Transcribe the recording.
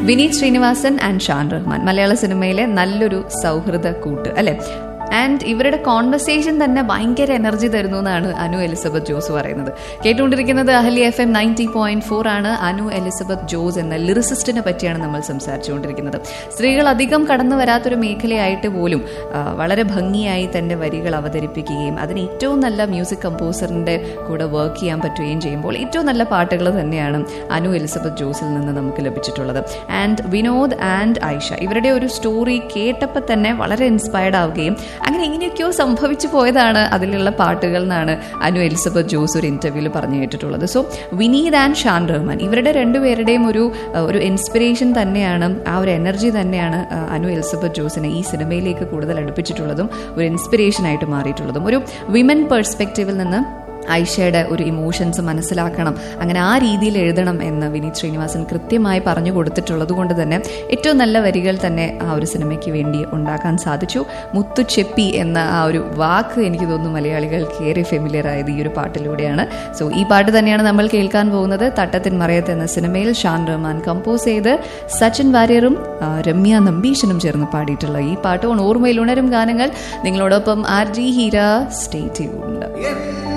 Vineeth Srinivasan and Shaan Rahman മലയാള സിനിമയിലെ നല്ലൊരു സൗഹൃദ കൂട്ട് അല്ലെ ആൻഡ് ഇവരുടെ കോൺവെർസേഷൻ തന്നെ ഭയങ്കര എനർജി തരുന്നു എന്നാണ് അനു എലിസബത്ത് ജോസ് പറയുന്നത് കേട്ടുകൊണ്ടിരിക്കുന്നത് Ahali F M ninety point four ആണ് അനു എലിസബത്ത് ജോസ് എന്ന ലിറിസിസ്റ്റിനെ പറ്റിയാണ് നമ്മൾ സംസാരിച്ചുകൊണ്ടിരിക്കുന്നത് സ്ത്രീകൾ അധികം കടന്നു വരാത്തൊരു മേഖലയായിട്ട് പോലും ആ, വളരെ ഭംഗിയായി തന്റെ വരികൾ അവതരിപ്പിക്കുകയും അതിന് ഏറ്റവും നല്ല മ്യൂസിക് കമ്പോസറിന്റെ കൂടെ വർക്ക് ചെയ്യാൻ പറ്റുകയും ചെയ്യുമ്പോൾ ഏറ്റവും നല്ല പാട്ടുകൾ തന്നെയാണ് അനു എലിസബത്ത് ജോസിൽ നിന്ന് നമുക്ക് ലഭിച്ചിട്ടുള്ളത് ആൻഡ് വിനോദ് ആൻഡ് ഐഷ ഇവരുടെ ഒരു സ്റ്റോറി കേട്ടപ്പോൾ തന്നെ വളരെ ഇൻസ്പയർഡ് ആവുകയും അങ്ങനെ എങ്ങനെയൊക്കെയോ സംഭവിച്ചു പോയതാണ് അതിലുള്ള പാട്ടുകൾ എന്നാണ് അനു എലിസബത്ത് ജോസ് ഒരു ഇന്റർവ്യൂവിൽ പറഞ്ഞു കേട്ടിട്ടുള്ളത് സോ വിനീത് ആൻഡ് ഷാൻ റഹ്മാൻ ഇവരുടെ രണ്ടുപേരുടെയും ഒരു അഹ്, ഒരു ഇൻസ്പിറേഷൻ തന്നെയാണ് ആ ഒരു എനർജി തന്നെയാണ് അഹ്, അനു എലിസബത്ത് ജോസിനെ ഈ സിനിമയിലേക്ക് കൂടുതൽ അടുപ്പിച്ചിട്ടുള്ളതും ഒരു ഇൻസ്പിറേഷൻ ആയിട്ട് മാറിയിട്ടുള്ളതും ഒരു വിമൻ പെർസ്പെക്റ്റീവിൽ നിന്ന് ഐഷയുടെ ഒരു ഇമോഷൻസ് മനസ്സിലാക്കണം അങ്ങനെ ആ രീതിയിൽ എഴുതണം എന്ന് വിനീത് ശ്രീനിവാസൻ കൃത്യമായി പറഞ്ഞു കൊടുത്തിട്ടുള്ളത് കൊണ്ട് തന്നെ ഏറ്റവും നല്ല വരികൾ തന്നെ ആ ഒരു സിനിമയ്ക്ക് വേണ്ടി ഉണ്ടാക്കാൻ സാധിച്ചു മുത്തുച്ചെപ്പി എന്ന ആ ഒരു വാക്ക് എനിക്ക് തോന്നുന്നു മലയാളികൾക്ക് ഏറെ ഫെമിലിയർ ആയത് ഈ ഒരു പാട്ടിലൂടെയാണ് സോ ഈ പാട്ട് തന്നെയാണ് നമ്മൾ കേൾക്കാൻ പോകുന്നത് തട്ടത്തിൻ മറയത്ത് എന്ന സിനിമയിൽ ഷാൻ റഹ്മാൻ കമ്പോസ് ചെയ്ത് സച്ചിൻ വാര്യറും ആ, രമ്യ നമ്പീശനും ചേർന്ന് പാടിയിട്ടുള്ള ഈ പാട്ട് ഓർമ്മയിൽ ഉണരും ഗാനങ്ങൾ നിങ്ങളോടൊപ്പം R G Heera stay tuned